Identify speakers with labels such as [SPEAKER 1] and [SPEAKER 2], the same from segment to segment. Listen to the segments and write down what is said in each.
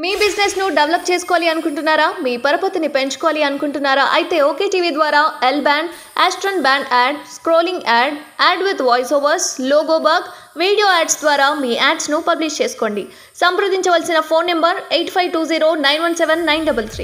[SPEAKER 1] మీ business ను develop చేసుకోవాలి అనుకుంటున్నారా మీ పరపతిని పెంచుకోవాలి అనుకుంటున్నారా అయితే ఓకే టీవీ ద్వారా ఎల్ బ్యాండ్ ఆస్ట్రన్ band ad scrolling ad ad with voice overs logo bug video ads ద్వారా మీ యాడ్స్ ను పబ్లిష్ చేసుకోండి సంప్రదించవలసిన phone number eight five two zero nine one seven nine double three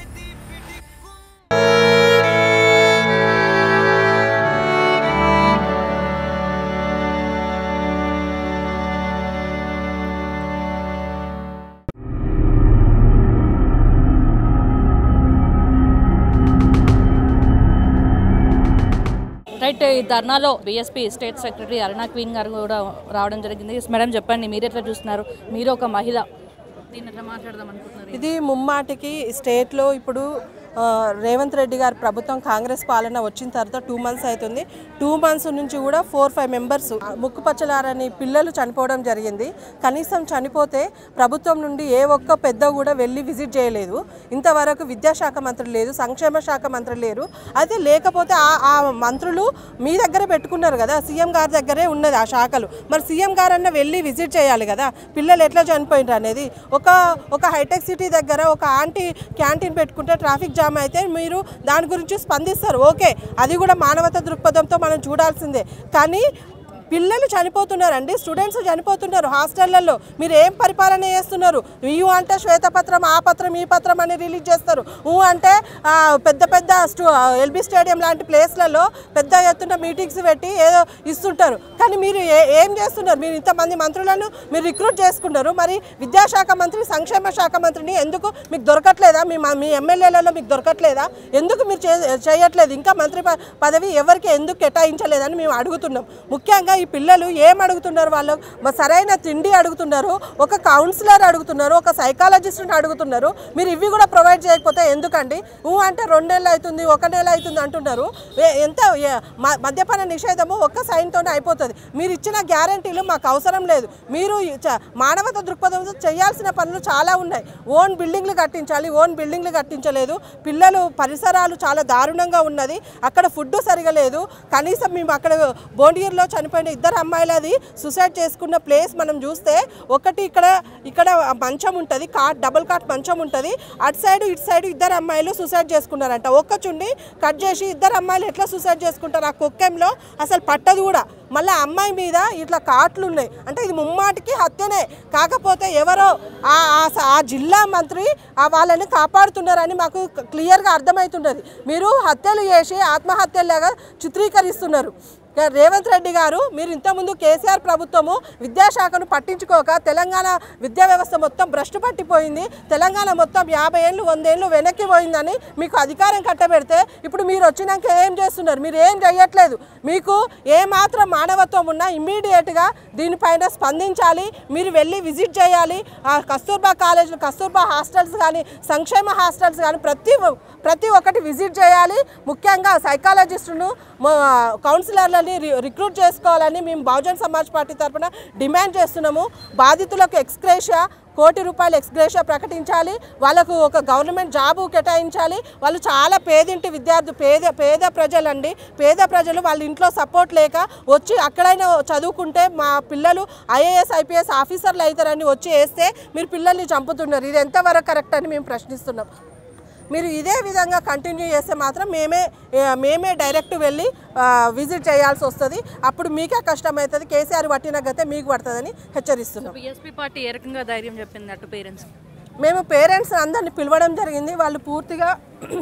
[SPEAKER 2] right ఈ ధర్నాలో BSP state secretary Aruna Queen గారు కూడా రావడం జరిగింది మేడం చెప్పండి మీరు ఎట్లా చూస్తున్నారు మీరు ఒక మహిళ దీన్ని ఎట్లా మాట్లాడదాం అనుకుంటున్నారు
[SPEAKER 3] ఇది ముమ్మాటికి స్టేట్లో ఇప్పుడు ఆ, రేవంత్ రెడ్డి గారి ప్రభుత్వం కాంగ్రెస్ పాలన వచ్చిన తర్వాత టూ మంత్స్ అవుతుంది టూ మంత్స్ నుంచి కూడా ఫోర్ ఫైవ్ మెంబర్స్ ముక్కుపచ్చలారని పిల్లలు చనిపోవడం జరిగింది కనీసం చనిపోతే ప్రభుత్వం నుండి ఏ ఒక్క పెద్ద కూడా వెళ్ళి విజిట్ చేయలేదు ఇంతవరకు విద్యాశాఖ మంత్రి లేదు సంక్షేమ శాఖ మంత్రి లేరు అయితే లేకపోతే ఆ ఆ మంత్రులు మీ దగ్గర పెట్టుకున్నారు కదా సీఎం గారి దగ్గరే ఉన్నది ఆ శాఖలు మరి సీఎం గారన్న వెళ్ళి విజిట్ చేయాలి కదా పిల్లలు ఎట్లా చనిపోయినారు అనేది ఒక ఒక హైటెక్ సిటీ దగ్గర ఒక ఆంటీ క్యాంటీన్ పెట్టుకుంటే ట్రాఫిక్ జామ్ అయితే మీరు దాని గురించి స్పందిస్తారు ఓకే అది కూడా మానవత దృక్పథంతో మనం చూడాల్సిందే కానీ పిల్లలు చనిపోతున్నారండి స్టూడెంట్స్ చనిపోతున్నారు హాస్టళ్లలో మీరు ఏం పరిపాలన చేస్తున్నారు యూ అంటే శ్వేతపత్రం ఆ పత్రం ఈ పత్రం అని రిలీజ్ చేస్తారు ఊ అంటే ఆ, పెద్ద పెద్ద స్టూ ఎల్బీ స్టేడియం లాంటి ప్లేస్లలో పెద్ద ఎత్తున మీటింగ్స్ పెట్టి ఏదో ఇస్తుంటారు కానీ మీరు ఏ- ఏం చేస్తున్నారు మీరు ఇంతమంది మంత్రులను మీరు రిక్రూట్ చేసుకున్నారు మరి విద్యాశాఖ మంత్రి సంక్షేమ శాఖ మంత్రిని ఎందుకు మీకు దొరకట్లేదా మీ మ- మీ ఎమ్మెల్యేలలో మీకు దొరకట్లేదా ఎందుకు మీరు చే- చేయట్లేదు ఇంకా మంత్రి ప- పదవి ఎవరికి ఎందుకు కేటాయించలేదని మేము అడుగుతున్నాం ముఖ్యంగా ఈ పిల్లలు ఏం అడుగుతున్నారు వాళ్ళు మ- సరైన తిండి అడుగుతున్నారు ఒక కౌన్సిలర్ అడుగుతున్నారు ఒక సైకాలజిస్ట్ని అడుగుతున్నారు మీరు ఇవి కూడా ప్రొవైడ్ చేయకపోతే ఎందుకండి ఊ అంటే రెండు నెలలు అవుతుంది ఒక నెల అవుతుంది అంటున్నారు ఏ- ఎంత ఏ- మ- మద్యపాన నిషేధము ఒక్క సైన్తోనే అయిపోతుంది మీరు ఇచ్చిన గ్యారంటీలు మాకు అవసరం లేదు మీరు ఈ చ- మానవత దృక్పథంతో చేయాల్సిన పనులు చాలా ఉన్నాయి ఓన్ బిల్డింగ్లు కట్టించాలి ఓన్ బిల్డింగ్లు కట్టించలేదు పిల్లలు పరిసరాలు చాలా దారుణంగా ఉన్నది అక్కడ ఫుడ్ సరిగా లేదు కనీసం మేము అక్కడ బోండియర్లో చనిపోయిన ఇద్దరు అమ్మాయిలది సూసైడ్ చేసుకున్న ప్లేస్ మనం చూస్తే ఒకటి ఇక్కడ ఇక్కడ మంచం ఉంటుంది కాట్ డబుల్ కాట్ మంచం ఉంటుంది అటు సైడ్ ఇటు సైడ్ ఇద్దరు అమ్మాయిలు సూసైడ్ చేసుకున్నారంట ఒక్క చుండి కట్ చేసి ఇద్దరు అమ్మాయిలు ఎట్లా సూసైడ్ చేసుకుంటారు ఆ కుక్కెంలో అసలు పట్టదు కూడా మళ్ళీ అమ్మాయి మీద ఇట్లా కాట్లు ఉన్నాయి అంటే ఇది ముమ్మాటికి హత్యనే కాకపోతే ఎవరో ఆ ఆ స- ఆ జిల్లా మంత్రి ఆ వాళ్ళని కాపాడుతున్నారని మాకు క్లియర్గా అర్థమవుతున్నది మీరు హత్యలు చేసి ఆత్మహత్యలాగా చిత్రీకరిస్తున్నారు ఇక రేవంత్ రెడ్డి గారు మీరు ఇంతకుముందు కేసీఆర్ ప్రభుత్వము విద్యాశాఖను పట్టించుకోక తెలంగాణ విద్యా వ్యవస్థ మొత్తం భ్రష్టు పట్టిపోయింది తెలంగాణ మొత్తం యాభై ఏళ్ళు వందేళ్ళు వెనక్కి పోయిందని మీకు అధికారం కట్టబెడితే ఇప్పుడు మీరు వచ్చినాక ఏం చేస్తున్నారు మీరు ఏం చేయట్లేదు మీకు ఏ మాత్రం మానవత్వం ఉన్నా ఇమ్మీడియట్గా దీనిపైన స్పందించాలి మీరు వెళ్ళి విజిట్ చేయాలి ఆ కస్తూర్బా కాలేజీలు కస్తూర్బా హాస్టల్స్ కానీ సంక్షేమ హాస్టల్స్ కానీ ప్రతి ప్రతి ఒక్కటి విజిట్ చేయాలి ముఖ్యంగా సైకాలజిస్టును కౌన్సిలర్లని రి- రిక్రూట్ చేసుకోవాలని మేము బహుజన్ సమాజ్ పార్టీ తరఫున డిమాండ్ చేస్తున్నాము బాధితులకు ఎక్స్గ్రేషియా కోటి రూపాయలు ఎక్స్గ్రేషియా ప్రకటించాలి వాళ్ళకు ఒక గవర్నమెంట్ జాబు కేటాయించాలి వాళ్ళు చాలా పేదింటి విద్యార్థి పేద పేద ప్రజలండి పేద ప్రజలు వాళ్ళ ఇంట్లో సపోర్ట్ లేక వచ్చి అక్కడైనా చదువుకుంటే మా పిల్లలు ఐఏఎస్ ఐపీఎస్ ఆఫీసర్లు అవుతారని వచ్చి వేస్తే మీరు పిల్లల్ని చంపుతున్నారు ఇది ఎంతవరకు కరెక్ట్ అని మేము ప్రశ్నిస్తున్నాం మీరు ఇదే విధంగా కంటిన్యూ చేస్తే మాత్రం మేమే ఏ, మేమే డైరెక్ట్ వెళ్ళి ఆ, విజిట్ చేయాల్సి వస్తుంది అప్పుడు మీకే కష్టమవుతుంది కేసీఆర్ పట్టిన గతే మీకు పడుతుందని హెచ్చరిస్తున్నాం
[SPEAKER 2] బీఎస్పీ పార్టీ ఏ రకంగా ధైర్యం చెప్పింది అటు పేరెంట్స్
[SPEAKER 3] మేము పేరెంట్స్ అందరిని పిలవడం జరిగింది వాళ్ళు పూర్తిగా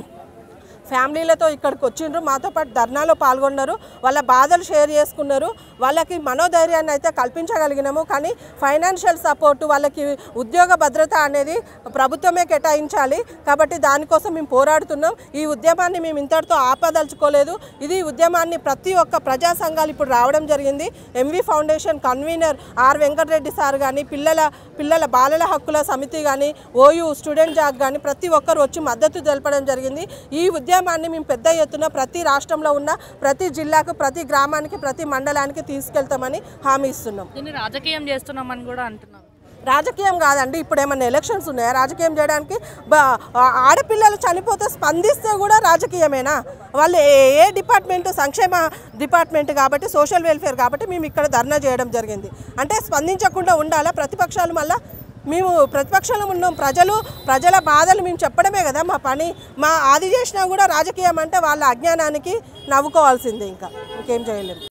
[SPEAKER 3] ఫ్యామిలీలతో ఇక్కడికి వచ్చిండ్రు మాతో పాటు ధర్నాలో పాల్గొన్నారు వాళ్ళ బాధలు షేర్ చేసుకున్నారు వాళ్ళకి మనోధైర్యాన్ని అయితే కల్పించగలిగినాము కానీ ఫైనాన్షియల్ సపోర్ట్ వాళ్ళకి ఉద్యోగ భద్రత అనేది ప్రభుత్వమే కేటాయించాలి కాబట్టి దానికోసం మేము పోరాడుతున్నాం ఈ ఉద్యమాన్ని మేము ఇంతటితో ఆపదలుచుకోలేదు ఇది ఉద్యమాన్ని ప్రతి ఒక్క ప్రజా సంఘాలు ఇప్పుడు రావడం జరిగింది MV foundation convener R Venkatareddy sir కానీ పిల్లల పిల్లల బాలల హక్కుల సమితి కానీ ఓయూ స్టూడెంట్ జాగ్ కానీ ప్రతి ఒక్కరు వచ్చి మద్దతు తెలపడం జరిగింది ఈ ఉద్యమాన్ని మేము పెద్ద ఎత్తున ప్రతి రాష్ట్రంలో ఉన్న ప్రతి జిల్లాకు ప్రతి గ్రామానికి ప్రతి మండలానికి తీసుకెళ్తామని హామీ ఇస్తున్నాం
[SPEAKER 2] దీన్ని రాజకీయం చేస్తున్నామని కూడా అంటున్నారు
[SPEAKER 3] రాజకీయం కాదండి ఇప్పుడు ఏమైనా ఎలక్షన్స్ ఉన్నాయా రాజకీయం చేయడానికి బ- ఆ- ఆడపిల్లలు చనిపోతే స్పందిస్తే కూడా రాజకీయమేనా వాళ్ళు ఏ ఏ డిపార్ట్మెంట్ సంక్షేమ డిపార్ట్మెంట్ కాబట్టి సోషల్ వెల్ఫేర్ కాబట్టి మేము ఇక్కడ ధర్నా చేయడం జరిగింది అంటే స్పందించకుండా ఉండాలా ప్రతిపక్షాలు మళ్ళీ మేము ప్రతిపక్షంలో ఉన్నాం ప్రజలు ప్రజల బాధలు మేము చెప్పడమే కదా మా పని మా ఆది చేసినా కూడా రాజకీయం అంటే వాళ్ళ అజ్ఞానానికి నవ్వుకోవాల్సిందే ఇంకా ఇంకేం చేయలేము